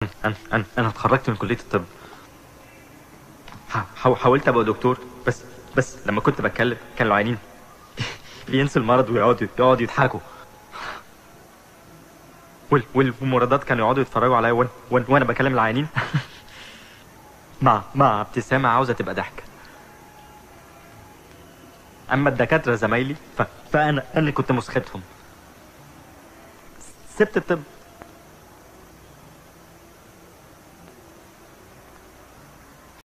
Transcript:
انا انا انا اتخرجت من كليه الطب ح- حاو- حاولت ابقى دكتور بس بس لما كنت بتكلم كانوا العيانين بينسوا المرض ويقعدوا يقعدوا يضحكوا وال- والممرضات كانوا يقعدوا يتفرجوا عليا وانا وانا وأنا بكلم العيانين مع مع ابتسامه عاوزه تبقى ضحكه اما الدكاتره زمايلي ف... فانا انا كنت مسخطهم سبت الطب